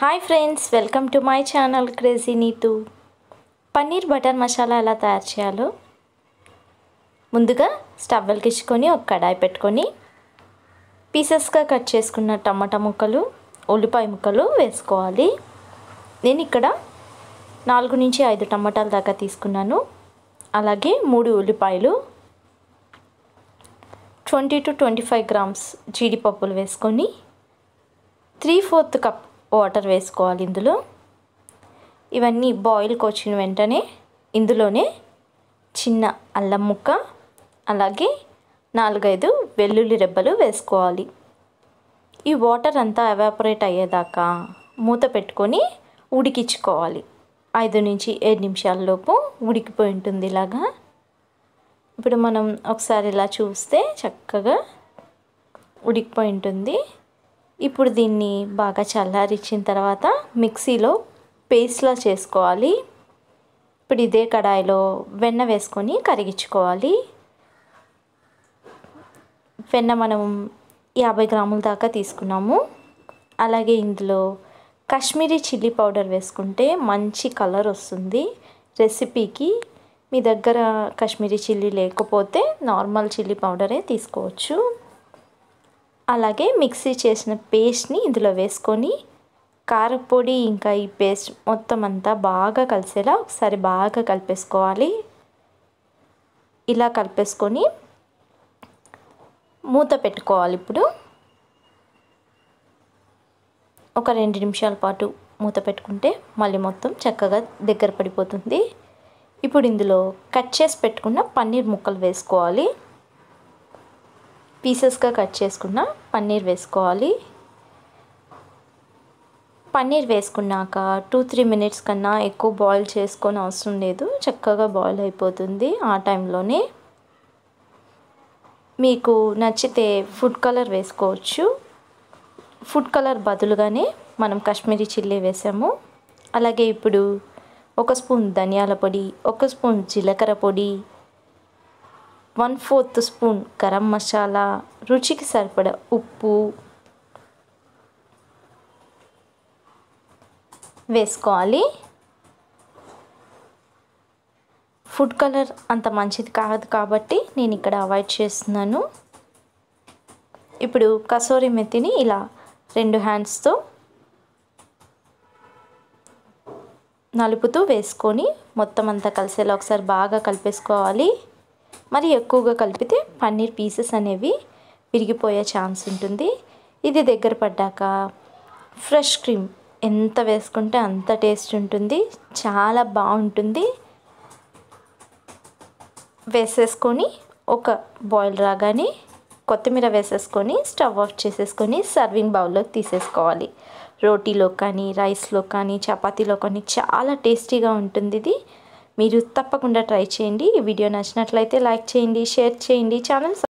hi friends welcome to my channel crazy Neetu paneer butter masala ఎలా తయారు చేయాలో ముందుగా స్టవ్ వెలిగించుకొని ఒక కడాయి పెట్టుకొని పీసెస్గా కట్ చేసుకున్న టమాటా ముక్కలు ఉల్లిపాయ ముక్కలు వేసుకోవాలి నేను ఇక్కడ నాలుగు నుంచి ఐదు టమాటాల దాకా తీసుకున్నాను అలాగే మూడు ఉల్లిపాయలు twenty two twenty five grams జీడిపప్పులు వేసుకొని త్రీ ఫోర్త్ కప్ వాటర్ వేసుకోవాలి ఇందులో ఇవన్నీ బాయిల్కి వచ్చిన వెంటనే ఇందులోనే చిన్న అల్లం ముక్క అలాగే నాలుగైదు వెల్లుల్లి రెబ్బలు వేసుకోవాలి ఈ వాటర్ అంతా ఎవాపరేట్ అయ్యేదాకా మూత పెట్టుకొని ఉడికించుకోవాలి ఐదు నుంచి ఏడు నిమిషాలలోపు ఉడికిపోయి ఉంటుంది ఇలాగా ఇప్పుడు మనం ఒకసారి ఇలా చూస్తే చక్కగా ఉడికిపోయి ఉంటుంది ఇప్పుడు దీన్ని బాగా చల్లారిచ్చిన తర్వాత మిక్సీలో పేస్ట్లా చేసుకోవాలి ఇప్పుడు ఇదే కడాయిలో వెన్న వేసుకొని కరిగించుకోవాలి వెన్న మనం యాభై గ్రాముల దాకా తీసుకున్నాము అలాగే ఇందులో కాశ్మీరీ చిల్లీ పౌడర్ వేసుకుంటే మంచి కలర్ వస్తుంది రెసిపీకి మీ దగ్గర కాశ్మీరీ చిల్లీ లేకపోతే నార్మల్ చిల్లీ పౌడరే తీసుకోవచ్చు అలాగే మిక్సీ చేసిన పేస్ట్ని ఇందులో వేసుకొని కారపొడి ఇంకా ఈ పేస్ట్ మొత్తం అంతా బాగా కలిసేలా ఒకసారి బాగా కలిపేసుకోవాలి ఇలా కలిపేసుకొని మూత పెట్టుకోవాలి ఇప్పుడు ఒక రెండు నిమిషాల పాటు మూత పెట్టుకుంటే మళ్ళీ మొత్తం చక్కగా దగ్గర పడిపోతుంది ఇప్పుడు ఇందులో కట్ చేసి పెట్టుకున్న పన్నీర్ ముక్కలు వేసుకోవాలి పీసెస్గా కట్ చేసుకున్న పన్నీర్ వేసుకోవాలి పన్నీర్ వేసుకున్నాక టూ త్రీ మినిట్స్ కన్నా ఎక్కువ బాయిల్ చేసుకొని అవసరం లేదు చక్కగా బాయిల్ అయిపోతుంది ఆ టైంలోనే మీకు నచ్చితే ఫుడ్ కలర్ వేసుకోవచ్చు ఫుడ్ కలర్ బదులుగానే మనం కాశ్మీరీ చిల్లీ వేసాము అలాగే ఇప్పుడు ఒక స్పూన్ ధనియాల పొడి ఒక స్పూన్ జీలకర్ర పొడి one fourth spoon garam masala రుచికి సరిపడ ఉప్పు వేసుకోవాలి ఫుడ్ కలర్ అంత మంచిది కాదు కాబట్టి నేను ఇక్కడ అవాయిడ్ చేస్తున్నాను ఇప్పుడు కసూరి మెత్తిని ఇలా రెండు హ్యాండ్స్తో నలుపుతూ వేసుకొని మొత్తం అంతా కలిసేలా ఒకసారి బాగా కలిపేసుకోవాలి మరి ఎక్కువగా కలిపితే పన్నీర్ పీసెస్ అనేవి విరిగిపోయే ఛాన్స్ ఉంటుంది ఇది దగ్గర పడ్డాక ఫ్రెష్ క్రీమ్ ఎంత వేసుకుంటే అంత టేస్ట్ ఉంటుంది చాలా బాగుంటుంది వేసేసుకొని ఒక బాయిల్ రాగానే కొత్తిమీర వేసేసుకొని స్టవ్ ఆఫ్ చేసేసుకొని సర్వింగ్ బౌల్లోకి తీసేసుకోవాలి రోటీలో కానీ రైస్లో కానీ చపాతీలో కానీ చాలా టేస్టీగా ఉంటుంది ఇది మీరు తప్పకుండా ట్రై చేయండి ఈ వీడియో నచ్చినట్లయితే లైక్ చేయండి షేర్ చేయండి ఛానల్